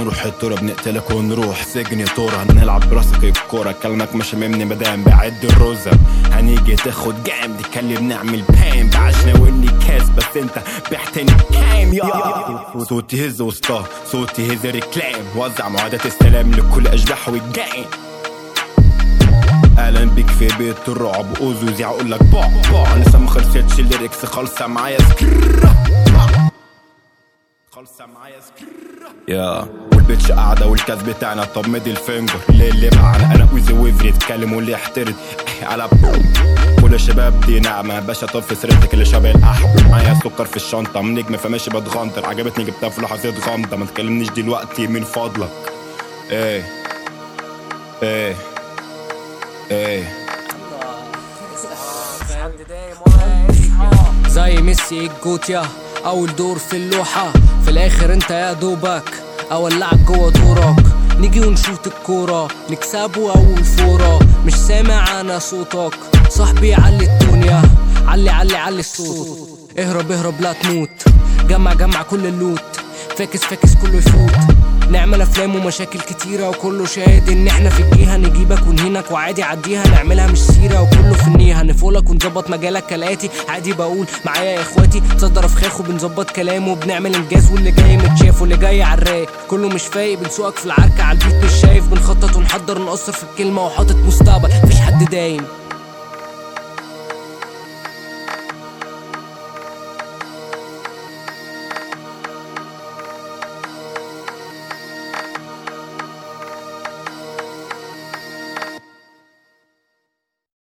هنروح التورة بنقتلك ونروح سجن يا تورة هنلعب براسك الكورة كلامك مش ممني مدام بعد الروزة هنيجي تاخد جام دي كلم نعمل بام بعشنا واني كاس بس انت بحتني كام يا صوتي هز وسطاه صوتي هز ركلام وزع معادات السلام لكل اشباح والجاي اهلا بيك في بيت الرعب اوزوزي هقول لك بع بع لسه ما خلصتش الليركس خالصه معايا سكر خالصه معايا سكر يا والبيتش قاعدة والكاس بتاعنا طب مدي الفنجر ليه اللي معنا انا ويزي ويفري يتكلم واللي يحترد على كل الشباب دي نعمة باشا طب في سيرتك اللي شبه الأحمر معايا سكر في الشنطة من نجم فماشي بتغنطر عجبتني جبتها في لحظات غامضة ما تكلمنيش دلوقتي من فضلك ايه ايه ايه زي ميسي الجوتيا اول دور في اللوحة في الاخر انت يا دوبك اولعك جوه دورك نيجي ونشوط الكورة نكسبه اول فورة مش سامع انا صوتك صاحبي علي الدنيا علي علي علي الصوت اهرب اهرب لا تموت جمع جمع كل اللوت فاكس فاكس كله يفوت نعمل افلام ومشاكل كتيرة وكله شاهد ان احنا في الجيهة نجيبك ونهينك وعادي عديها نعملها مش سيرة وكله في النية هنفولك ونظبط مجالك كالاتي عادي بقول معايا يا اخواتي تصدر فخاخ وبنظبط كلامه وبنعمل انجاز واللي جاي متشاف واللي جاي عالرايق كله مش فايق بنسوقك في العركة عالبيت مش شايف بنخطط ونحضر نقصر في الكلمة وحاطط مستقبل مفيش حد دايم